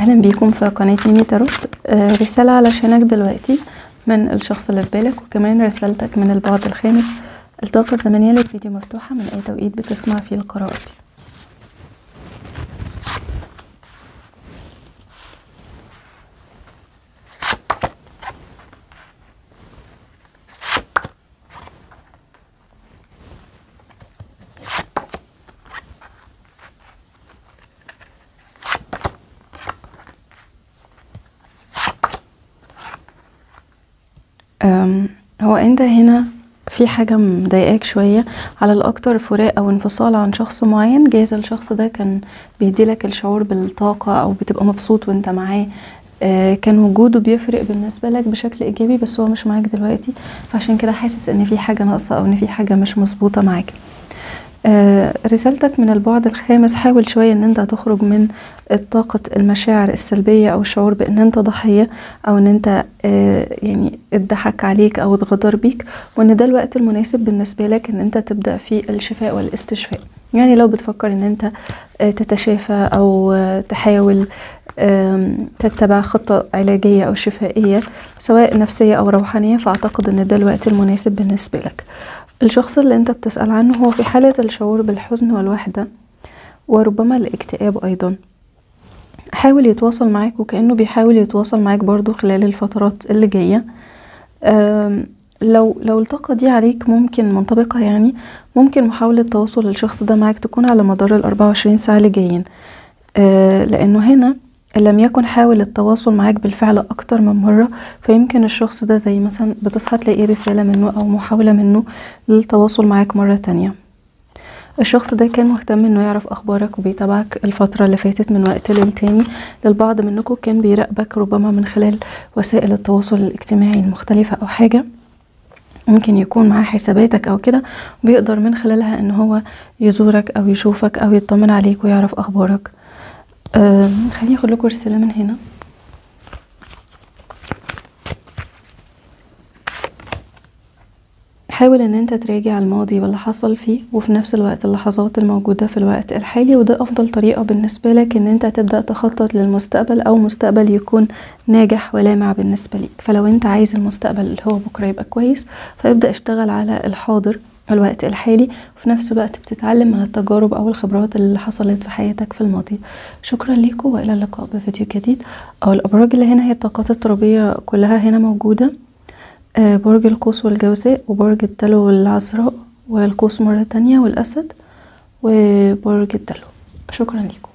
اهلا بيكم في قناة ميمي تاروت آه، رسالة علشانك دلوقتي من الشخص اللي في بالك وكمان رسالتك من البعد الخامس الطاقة الزمنية للفيديو مفتوحة من اي توقيت بتسمع فيه القراءة دي أم، هو انت هنا في حاجة مضايقاك شوية على الأكتر فراق أو انفصال عن شخص معين جايز الشخص ده كان بيديلك الشعور بالطاقة أو بتبقى مبسوط وانت معاه آه، كان وجوده بيفرق بالنسبة لك بشكل إيجابي بس هو مش معاك دلوقتي فعشان كده حاسس إن في حاجة ناقصة أو إن في حاجة مش مظبوطة معاك آه، رسالتك من البعد الخامس حاول شوية ان انت تخرج من طاقة المشاعر السلبية او الشعور بان انت ضحية او ان انت آه، يعني اتضحك عليك او اتغدر بيك وان ده الوقت المناسب بالنسبة لك ان انت تبدأ في الشفاء والاستشفاء يعني لو بتفكر ان انت آه، تتشافى او آه، تحاول آم، تتبع خطة علاجية او شفائية سواء نفسية او روحانية فاعتقد ان ده الوقت المناسب بالنسبة لك الشخص اللي انت بتسأل عنه هو في حالة الشعور بالحزن والوحدة وربما الاكتئاب أيضا حاول يتواصل معاك وكأنه بيحاول يتواصل معاك برضو خلال الفترات اللي جاية أم، لو لو الطاقة دي عليك ممكن منطبقة يعني ممكن محاولة تواصل الشخص ده معاك تكون على مدار الأربعة وعشرين ساعة اللي جايين أه، لأنه هنا إن لم يكن حاول التواصل معاك بالفعل أكتر من مرة فيمكن الشخص ده زي مثلا بتصحى تلاقي رسالة منه أو محاولة منه للتواصل معاك مرة تانية الشخص ده كان مهتم انه يعرف اخبارك وبيتابعك الفترة اللي فاتت من وقت للتاني للبعض منكم كان بيراقبك ربما من خلال وسائل التواصل الاجتماعي المختلفة او حاجة ممكن يكون معاه حساباتك او كده بيقدر من خلالها ان هو يزورك او يشوفك او يطمن عليك ويعرف اخبارك أم، خليني اخد لكم رسالة من هنا حاول ان انت تراجع الماضي واللي حصل فيه وفي نفس الوقت اللحظات الموجودة في الوقت الحالي وده افضل طريقة بالنسبة لك ان انت تبدأ تخطط للمستقبل او مستقبل يكون ناجح ولامع بالنسبة ليك فلو انت عايز المستقبل اللي هو بكرة يبقى كويس فابدأ اشتغل على الحاضر الوقت الحالي وفي نفس الوقت بتتعلم من التجارب او الخبرات اللي حصلت في حياتك في الماضي شكرا ليكم والى اللقاء بفيديو جديد او الابراج اللي هنا هي الطاقات الترابية كلها هنا موجودة آه، برج القوس والجوزاء وبرج الدلو والعذراء والقوس مرة تانية والأسد وبرج الدلو شكرا لكم